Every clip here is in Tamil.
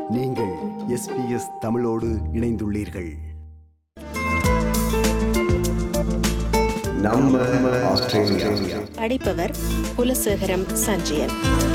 நீங்கள் எஸ்பிஎஸ் தமிழோடு இணைந்துள்ளீர்கள் நம்ம ஆஸ்திரேலியா படிப்பவர் குலசேகரம் சஞ்சயன்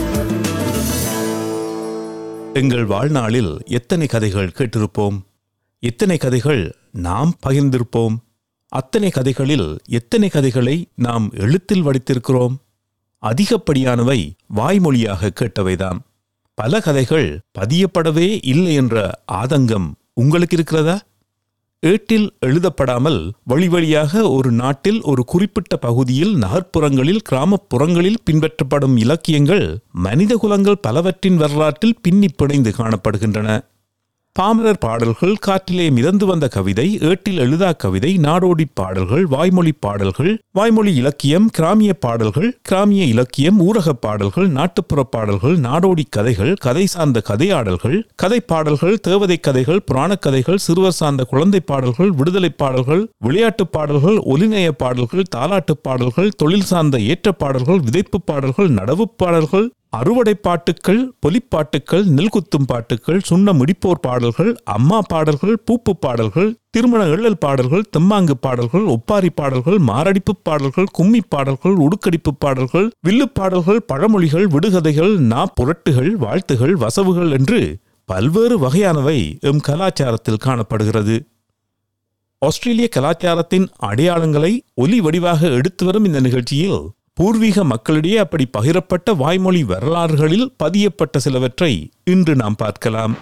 எங்கள் வாழ்நாளில் எத்தனை கதைகள் கேட்டிருப்போம் எத்தனை கதைகள் நாம் பகிர்ந்திருப்போம் அத்தனை கதைகளில் எத்தனை கதைகளை நாம் எழுத்தில் வடித்திருக்கிறோம் அதிகப்படியானவை வாய்மொழியாக கேட்டவைதான் பல கதைகள் பதியப்படவே இல்லை என்ற ஆதங்கம் உங்களுக்கு இருக்கிறதா ஏட்டில் எழுதப்படாமல் வழி வழியாக ஒரு நாட்டில் ஒரு குறிப்பிட்ட பகுதியில் நகர்ப்புறங்களில் கிராமப்புறங்களில் பின்பற்றப்படும் இலக்கியங்கள் மனித குலங்கள் பலவற்றின் வரலாற்றில் பின்னி பிணைந்து காணப்படுகின்றன பாமரர் பாடல்கள் காற்றிலே மிதந்து வந்த கவிதை ஏட்டில் எழுதா கவிதை நாடோடி பாடல்கள் வாய்மொழி பாடல்கள் வாய்மொழி இலக்கியம் கிராமிய பாடல்கள் கிராமிய இலக்கியம் ஊரகப் பாடல்கள் நாட்டுப்புற பாடல்கள் நாடோடி கதைகள் கதை சார்ந்த கதையாடல்கள் கதை பாடல்கள் தேவதை கதைகள் புராணக் கதைகள் சிறுவர் சார்ந்த குழந்தை பாடல்கள் விடுதலை பாடல்கள் விளையாட்டுப் பாடல்கள் ஒலிநய பாடல்கள் தாலாட்டுப் பாடல்கள் தொழில் சார்ந்த ஏற்ற பாடல்கள் விதைப்பு பாடல்கள் நடவுப் பாடல்கள் அறுவடை பாட்டுக்கள் பொலிப்பாட்டுக்கள் நெல்குத்தும் பாட்டுக்கள் சுண்ண முடிப்போர் பாடல்கள் அம்மா பாடல்கள் பூப்பு பாடல்கள் திருமண எள்ளல் பாடல்கள் தெம்மாங்கு பாடல்கள் ஒப்பாரி பாடல்கள் மாரடிப்பு பாடல்கள் கும்மி பாடல்கள் உடுக்கடிப்பு பாடல்கள் வில்லு பாடல்கள் பழமொழிகள் விடுகதைகள் நா புரட்டுகள் வாழ்த்துகள் வசவுகள் என்று பல்வேறு வகையானவை எம் கலாச்சாரத்தில் காணப்படுகிறது ஆஸ்திரேலிய கலாச்சாரத்தின் அடையாளங்களை ஒலி வடிவாக எடுத்து வரும் இந்த நிகழ்ச்சியில் பூர்வீக மக்களிடையே அப்படி பகிரப்பட்ட வாய்மொழி வரலாறுகளில் பதியப்பட்ட சிலவற்றை இன்று நாம் பார்க்கலாம்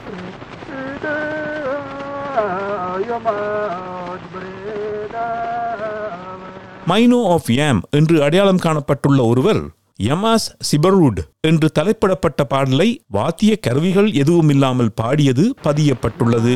மைனோ ஆஃப் யாம் என்று அடையாளம் காணப்பட்டுள்ள ஒருவர் யமாஸ் சிபரூட் என்று தலைப்பிடப்பட்ட பாடலை வாத்திய கருவிகள் எதுவும் இல்லாமல் பாடியது பதியப்பட்டுள்ளது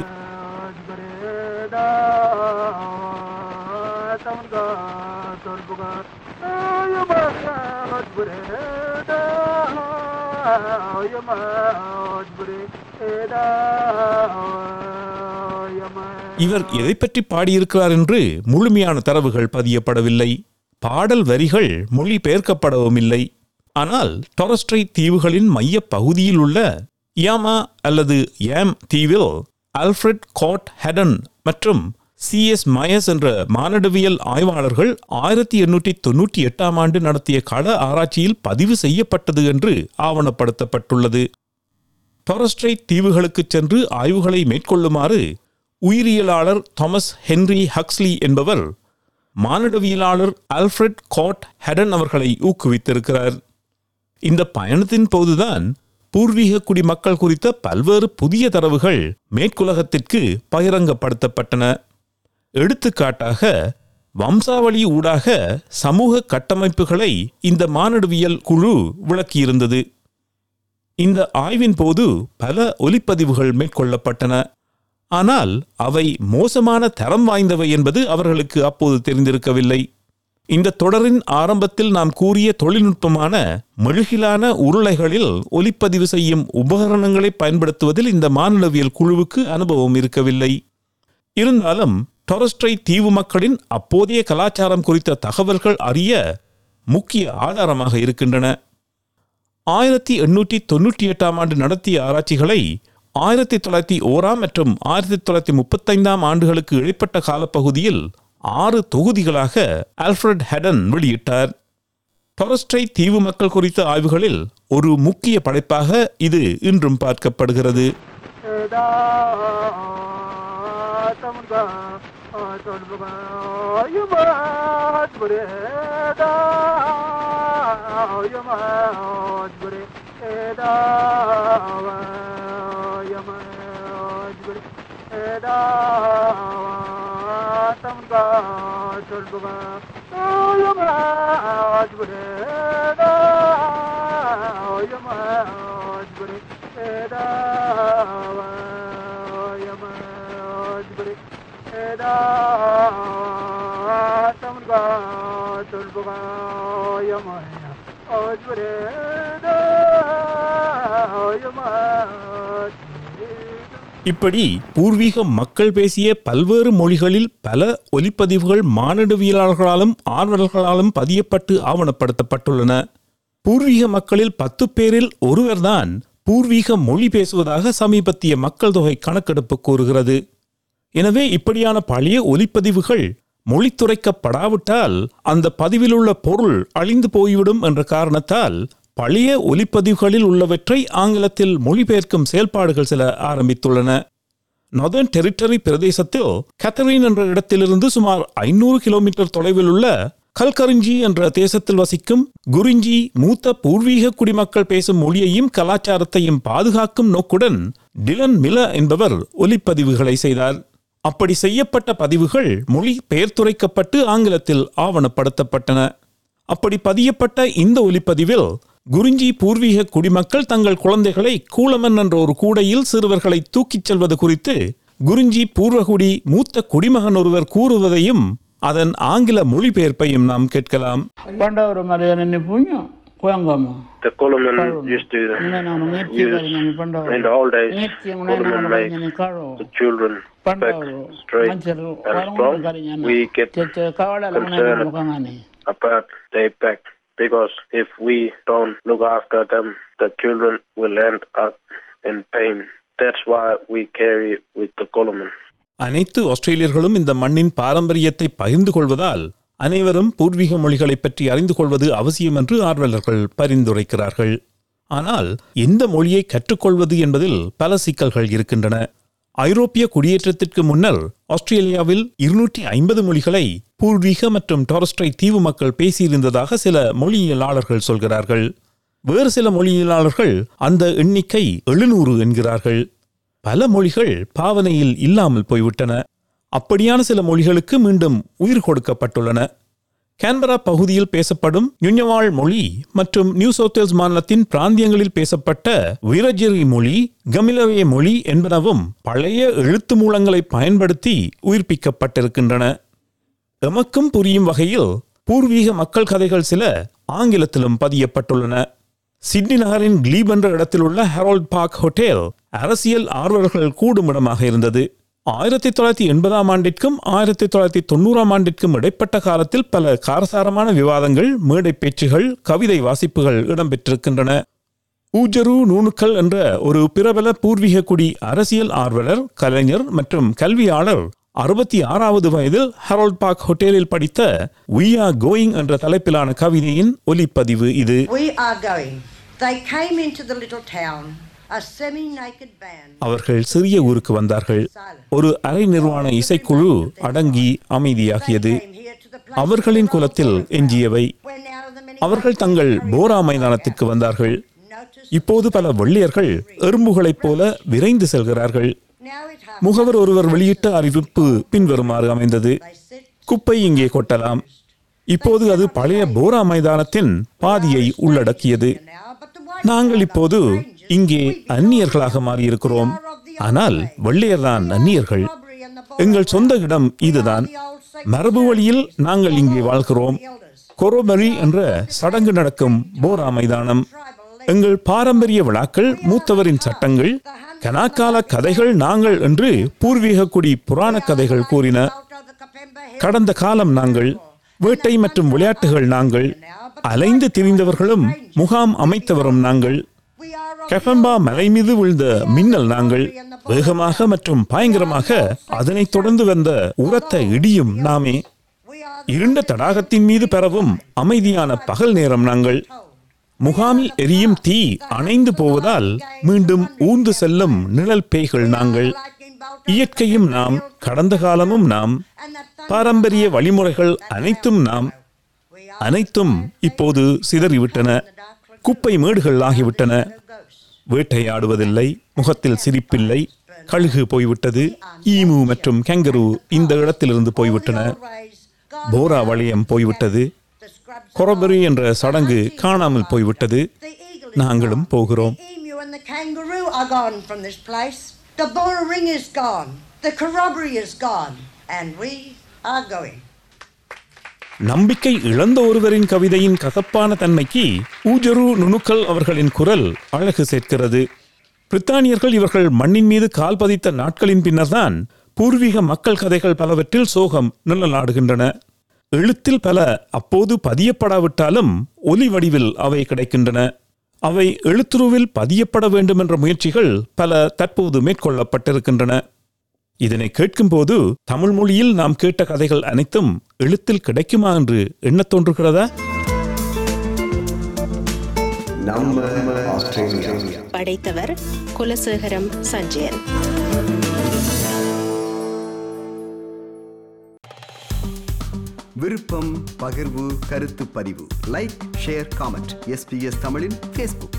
இவர் எதை பற்றி பாடியிருக்கிறார் என்று முழுமையான தரவுகள் பதியப்படவில்லை பாடல் வரிகள் மொழிபெயர்க்கப்படவும் இல்லை ஆனால் டொரஸ்ட்ரை தீவுகளின் மைய பகுதியில் உள்ள யாமா அல்லது யாம் தீவில் ஆல்ஃபிரட் காட் ஹெடன் மற்றும் சி எஸ் மயஸ் என்ற மானிடவியல் ஆய்வாளர்கள் ஆயிரத்தி எண்ணூற்றி தொன்னூற்றி எட்டாம் ஆண்டு நடத்திய கள ஆராய்ச்சியில் பதிவு செய்யப்பட்டது என்று ஆவணப்படுத்தப்பட்டுள்ளது டொரஸ்ட்ரை தீவுகளுக்கு சென்று ஆய்வுகளை மேற்கொள்ளுமாறு உயிரியலாளர் தாமஸ் ஹென்றி ஹக்ஸ்லி என்பவர் மானிடவியலாளர் ஆல்ஃபிரட் காட் ஹெடன் அவர்களை ஊக்குவித்திருக்கிறார் இந்த பயணத்தின் போதுதான் பூர்வீக குடிமக்கள் குறித்த பல்வேறு புதிய தரவுகள் மேற்குலகத்திற்கு பகிரங்கப்படுத்தப்பட்டன எடுத்துக்காட்டாக வம்சாவளி ஊடாக சமூக கட்டமைப்புகளை இந்த மானிடவியல் குழு விளக்கியிருந்தது இந்த ஆய்வின் போது பல ஒலிப்பதிவுகள் மேற்கொள்ளப்பட்டன ஆனால் அவை மோசமான தரம் வாய்ந்தவை என்பது அவர்களுக்கு அப்போது தெரிந்திருக்கவில்லை இந்த தொடரின் ஆரம்பத்தில் நாம் கூறிய தொழில்நுட்பமான மெழுகிலான உருளைகளில் ஒலிப்பதிவு செய்யும் உபகரணங்களை பயன்படுத்துவதில் இந்த மாநிலவியல் குழுவுக்கு அனுபவம் இருக்கவில்லை இருந்தாலும் டொரஸ்ட்ரை தீவு மக்களின் அப்போதைய கலாச்சாரம் குறித்த தகவல்கள் அறிய முக்கிய ஆதாரமாக இருக்கின்றன ஆயிரத்தி எண்ணூற்றி தொன்னூற்றி எட்டாம் ஆண்டு நடத்திய ஆராய்ச்சிகளை ஆயிரத்தி தொள்ளாயிரத்தி ஓராம் மற்றும் ஆயிரத்தி தொள்ளாயிரத்தி முப்பத்தைந்தாம் ஆண்டுகளுக்கு இடைப்பட்ட காலப்பகுதியில் ஆறு தொகுதிகளாக ஆல்ஃபிரட் ஹெடன் வெளியிட்டார் டொரஸ்ட்ரை தீவு மக்கள் குறித்த ஆய்வுகளில் ஒரு முக்கிய படைப்பாக இது இன்றும் பார்க்கப்படுகிறது இப்படி பூர்வீக மக்கள் பேசிய பல்வேறு மொழிகளில் பல ஒலிப்பதிவுகள் மானிடவியலாளர்களாலும் ஆர்வலர்களாலும் பதியப்பட்டு ஆவணப்படுத்தப்பட்டுள்ளன பூர்வீக மக்களில் பத்து பேரில் ஒருவர்தான் பூர்வீக மொழி பேசுவதாக சமீபத்திய மக்கள் தொகை கணக்கெடுப்பு கூறுகிறது எனவே இப்படியான பழைய ஒலிப்பதிவுகள் மொழித்துரைக்கப்படாவிட்டால் அந்த பதிவிலுள்ள பொருள் அழிந்து போய்விடும் என்ற காரணத்தால் பழைய ஒலிப்பதிவுகளில் உள்ளவற்றை ஆங்கிலத்தில் மொழிபெயர்க்கும் செயல்பாடுகள் சில ஆரம்பித்துள்ளன நொதர்ன் டெரிட்டரி பிரதேசத்தில் கத்தரின் என்ற இடத்திலிருந்து சுமார் ஐநூறு கிலோமீட்டர் தொலைவில் உள்ள கல்கரிஞ்சி என்ற தேசத்தில் வசிக்கும் குரிஞ்சி மூத்த பூர்வீக குடிமக்கள் பேசும் மொழியையும் கலாச்சாரத்தையும் பாதுகாக்கும் நோக்குடன் டிலன் மில என்பவர் ஒலிப்பதிவுகளை செய்தார் அப்படி செய்யப்பட்ட பதிவுகள் மொழி பெயர்த்துரைக்கப்பட்டு ஆங்கிலத்தில் ஆவணப்படுத்தப்பட்டன அப்படி பதியப்பட்ட இந்த ஒலிப்பதிவில் குருஞ்சி பூர்வீக குடிமக்கள் தங்கள் குழந்தைகளை கூலமன் என்ற ஒரு கூடையில் சிறுவர்களை தூக்கிச் செல்வது குறித்து குருஞ்சி பூர்வகுடி மூத்த குடிமகன் ஒருவர் கூறுவதையும் அதன் ஆங்கில மொழிபெயர்ப்பையும் நாம் கேட்கலாம் Pandawro Mariana ni punya kuangama. The Coleman used to Nina na ngeti use kali ni pandawro. in the old days. Ngeti yang nana Coleman na makes ni karo. the children back Pandawro. straight Manchero and warung strong. kali nyana. We get Tete kawala la nana concerned. na kangani. about their back because if we don't look after them, the children will end up in pain. That's why we carry with the Coleman. அனைத்து ஆஸ்திரேலியர்களும் இந்த மண்ணின் பாரம்பரியத்தை பகிர்ந்து கொள்வதால் அனைவரும் பூர்வீக மொழிகளைப் பற்றி அறிந்து கொள்வது அவசியம் என்று ஆர்வலர்கள் பரிந்துரைக்கிறார்கள் ஆனால் எந்த மொழியை கற்றுக்கொள்வது என்பதில் பல சிக்கல்கள் இருக்கின்றன ஐரோப்பிய குடியேற்றத்திற்கு முன்னர் ஆஸ்திரேலியாவில் இருநூற்றி ஐம்பது மொழிகளை பூர்வீக மற்றும் டாரஸ்ட்ரை தீவு மக்கள் பேசியிருந்ததாக சில மொழியியலாளர்கள் சொல்கிறார்கள் வேறு சில மொழியியலாளர்கள் அந்த எண்ணிக்கை எழுநூறு என்கிறார்கள் பல மொழிகள் பாவனையில் இல்லாமல் போய்விட்டன அப்படியான சில மொழிகளுக்கு மீண்டும் உயிர் கொடுக்கப்பட்டுள்ளன கேன்பரா பகுதியில் பேசப்படும் நுண்யவாழ் மொழி மற்றும் நியூ சவுத் வேல்ஸ் மாநிலத்தின் பிராந்தியங்களில் பேசப்பட்ட வீரஜெரி மொழி கமிலவே மொழி என்பனவும் பழைய எழுத்து மூலங்களை பயன்படுத்தி உயிர்ப்பிக்கப்பட்டிருக்கின்றன எமக்கும் புரியும் வகையில் பூர்வீக மக்கள் கதைகள் சில ஆங்கிலத்திலும் பதியப்பட்டுள்ளன சிட்னி நகரின் கிளீப் என்ற இடத்தில் உள்ள ஹெரால்ட் பார்க் ஹோட்டல் அரசியல் ஆர்வலர்கள் கூடும் இடமாக இருந்தது ஆயிரத்தி தொள்ளாயிரத்தி எண்பதாம் ஆண்டிற்கும் ஆயிரத்தி தொள்ளாயிரத்தி தொண்ணூறாம் ஆண்டிற்கும் இடைப்பட்ட காலத்தில் பல காரசாரமான விவாதங்கள் மேடை பேச்சுகள் கவிதை வாசிப்புகள் இடம்பெற்றிருக்கின்றன ஊஜரு நூணுக்கள் என்ற ஒரு பிரபல பூர்வீக குடி அரசியல் ஆர்வலர் கலைஞர் மற்றும் கல்வியாளர் அறுபத்தி ஆறாவது வயதில் ஹெரால்ட் பார்க் ஹோட்டலில் படித்த We are going என்ற தலைப்பிலான கவிதையின் ஒலிப்பதிவு இது We are going. They came into the little town, a semi naked band. அவர்கள் சிறிய ஊருக்கு வந்தார்கள் ஒரு அரை நிர்வாண இசைக்குழு அடங்கி அமைதியாகியது Came here to the place அவர்களின் குலத்தில் எஞ்சியவை where now the many அவர்கள் தங்கள் போரா மைதானத்திற்கு வந்தார்கள் notice இப்போது பல வெள்ளையர்கள் எறும்புகளைப் போல விரைந்து செல்கிறார்கள் now it happened. முகவர் ஒருவர் வெளியிட்ட அறிவிப்பு பின்வருமாறு அமைந்தது They said குப்பை இங்கே கொட்டலாம் இப்போது அது பழைய போரா மைதானத்தின் பாதியை உள்ளடக்கியது now, but the white நாங்கள் இப்போது இங்கே அந்நியர்களாக மாறியிருக்கிறோம் ஆனால் வெள்ளையர்தான் அந்நியர்கள் robbery and the எங்கள் சொந்த இடம் இதுதான் மரபு வழியில் நாங்கள் இங்கே வாழ்கிறோம் கொரோபரி என்ற சடங்கு நடக்கும் போரா மைதானம் எங்கள் பாரம்பரிய விழாக்கள் மூத்தவரின் சட்டங்கள் கனாக்கால கதைகள் நாங்கள் என்று பூர்வீக குடி புராண கதைகள் கூறின கடந்த காலம் நாங்கள் வேட்டை மற்றும் விளையாட்டுகள் நாங்கள் அலைந்து திரிந்தவர்களும் முகாம் அமைத்தவரும் நாங்கள் கெஃபம்பா மலை மீது விழுந்த மின்னல் நாங்கள் வேகமாக மற்றும் பயங்கரமாக அதனைத் தொடர்ந்து வந்த உரத்த இடியும் நாமே இருண்ட தடாகத்தின் மீது பரவும் அமைதியான பகல் நேரம் நாங்கள் முகாமில் எரியும் தீ அணைந்து போவதால் மீண்டும் ஊர்ந்து செல்லும் நிழல் பேய்கள் நாங்கள் இயற்கையும் நாம் கடந்த காலமும் நாம் பாரம்பரிய வழிமுறைகள் அனைத்தும் நாம் அனைத்தும் இப்போது சிதறிவிட்டன குப்பை மேடுகள் ஆகிவிட்டன வேட்டையாடுவதில்லை முகத்தில் சிரிப்பில்லை கழுகு போய்விட்டது ஈமு மற்றும் கேங்கரு இந்த இடத்திலிருந்து போய்விட்டன போரா வளையம் போய்விட்டது கொரபரி என்ற சடங்கு காணாமல் போய்விட்டது நாங்களும் போகிறோம் The emu and the kangaroo are gone from this place. The Bora ring is gone. The corroboree is gone. And we are going. நம்பிக்கை இழந்த ஒருவரின் கவிதையின் கசப்பான தன்மைக்கு ஊஜரு நுணுக்கல் அவர்களின் குரல் அழகு சேர்க்கிறது பிரித்தானியர்கள் இவர்கள் மண்ணின் மீது கால் பதித்த நாட்களின் பின்னர்தான் பூர்வீக மக்கள் கதைகள் பலவற்றில் சோகம் நிழலாடுகின்றன எழுத்தில் பல அப்போது பதியப்படாவிட்டாலும் ஒலி வடிவில் அவை கிடைக்கின்றன அவை எழுத்துருவில் பதியப்பட வேண்டும் என்ற முயற்சிகள் பல தற்போது மேற்கொள்ளப்பட்டிருக்கின்றன இதனை கேட்கும்போது தமிழ் மொழியில் நாம் கேட்ட கதைகள் அனைத்தும் எழுத்தில் கிடைக்குமா என்று எண்ணத் தோன்றுகிறதா நம்ம ஆஸ்திரேலியா படைத்தவர் குலசேகரம் சஞ்சயன் விருப்பம் பகிர்வு கருத்து பதிவு லைக் ஷேர் காமெண்ட் எஸ்பிஎஸ் தமிழின் ஃபேஸ்புக்